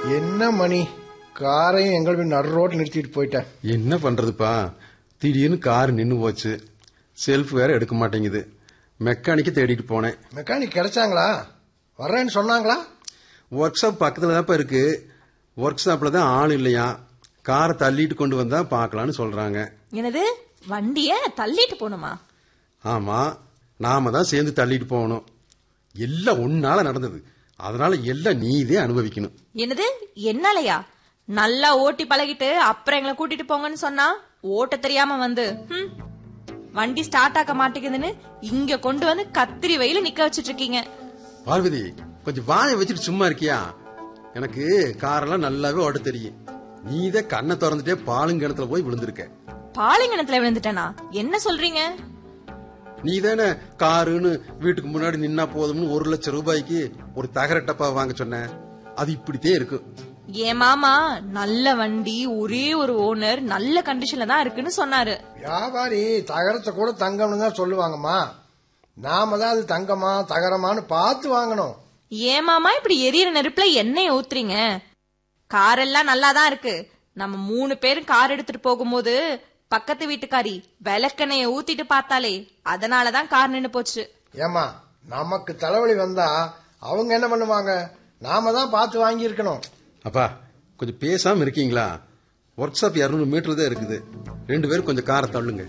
என்ன மணி காரையும் எங்கள் வீடு நடு ரோட்டில் நிறுத்திட்டு போயிட்டேன் என்ன பண்றதுப்பா திடீர்னு கார் நின்னு போச்சு செல்ஃப் வேற எடுக்க மாட்டேங்குது மெக்கானிக்க தேடிட்டு போனேன் மெக்கானிக் கிடைச்சாங்களா வர்றேன்னு சொன்னாங்களா ஒர்க் ஷாப் பக்கத்துல தான் இருக்கு ஒர்க் ஷாப்ல தான் ஆள் இல்லையா காரை தள்ளிட்டு கொண்டு வந்தா பார்க்கலான்னு சொல்றாங்க என்னது வண்டிய தள்ளிட்டு போகணுமா ஆமா நாம தான் சேர்ந்து தள்ளிட்டு போகணும் எல்லாம் ஒன்னால நடந்தது அதனால எல்லாம் நீதே அனுபவிக்கணும் என்னது என்னாலயா நல்லா ஓட்டி பழகிட்டு அப்புறம் எங்களை கூட்டிட்டு போங்கன்னு சொன்னா ஓட்ட தெரியாம வந்து ஹம். வண்டி ஸ்டார்ட் ஆக மாட்டேங்குதுன்னு இங்க கொண்டு வந்து கத்திரி வெயில நிக்க வச்சிட்டு இருக்கீங்க பார்வதி கொஞ்சம் வாயை வச்சுட்டு சும்மா இருக்கியா எனக்கு காரெல்லாம் நல்லாவே ஓட்ட தெரியும் நீதான் கண்ணை திறந்துட்டே பாலுங்கிணத்துல போய் விழுந்திருக்க பாலிங்கணத்துல விழுந்துட்டேனா என்ன சொல்றீங்க நீ தானே காருன்னு வீட்டுக்கு முன்னாடி நின்னா போதும்னு ஒரு லட்சம் ரூபாய்க்கு ஒரு தகர டப்பா வாங்க சொன்ன அது இப்படித்தே இருக்கும் என் மாமா நல்ல வண்டி ஒரே ஒரு ஓனர் நல்ல கண்டிஷன்ல தான் இருக்குன்னு சொன்னாரு வியாபாரி தகரத்தை கூட தங்கம்னு தான் சொல்லுவாங்கம்மா நாம தான் அது தங்கமா தகரமான்னு பார்த்து வாங்கணும் ஏன் மாமா இப்படி எரியற நெருப்புல எண்ணெய் ஊத்துறீங்க கார் எல்லாம் நல்லா தான் இருக்கு நம்ம மூணு பேரும் கார் எடுத்துட்டு போகும்போது பக்கத்து வீட்டுக்காரி விளக்கெண்ணெய ஊத்திட்டு பார்த்தாலே அதனாலதான் கார் நின்னு போச்சு ஏமா நமக்கு தலைவலி வந்தா அவங்க என்ன பண்ணுவாங்க நாம தான் பார்த்து வாங்கி இருக்கணும் அப்பா கொஞ்சம் பேசாம இருக்கீங்களா ஒர்க் ஷாப் இருநூறு மீட்டர் தான் இருக்குது ரெண்டு பேரும் கொஞ்சம் காரை தள்ளுங்க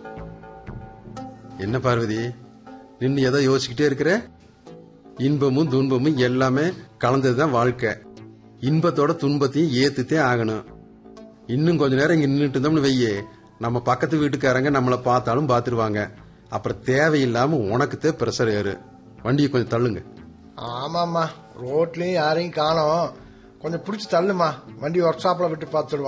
என்ன பார்வதி நின்னு ஏதோ யோசிச்சுக்கிட்டே இருக்கிற இன்பமும் துன்பமும் எல்லாமே கலந்ததுதான் வாழ்க்கை இன்பத்தோட துன்பத்தையும் ஏத்துத்தே ஆகணும் இன்னும் கொஞ்ச நேரம் இங்க நின்றுட்டு இருந்தோம்னு வெய்யே நம்ம பக்கத்து வீட்டுக்காரங்க நம்மளை பார்த்தாலும் பார்த்துருவாங்க அப்புறம் தேவையில்லாம உனக்குத்தே பிரஷர் ஏறு வண்டியை கொஞ்சம் தள்ளுங்க ஆமாம்மா ரோட்லயும் யாரையும் காணோம் கொஞ்சம் பிடிச்சி தள்ளுமா வண்டி ஒர்க் ஷாப்ல விட்டு பார்த்துடுவோம்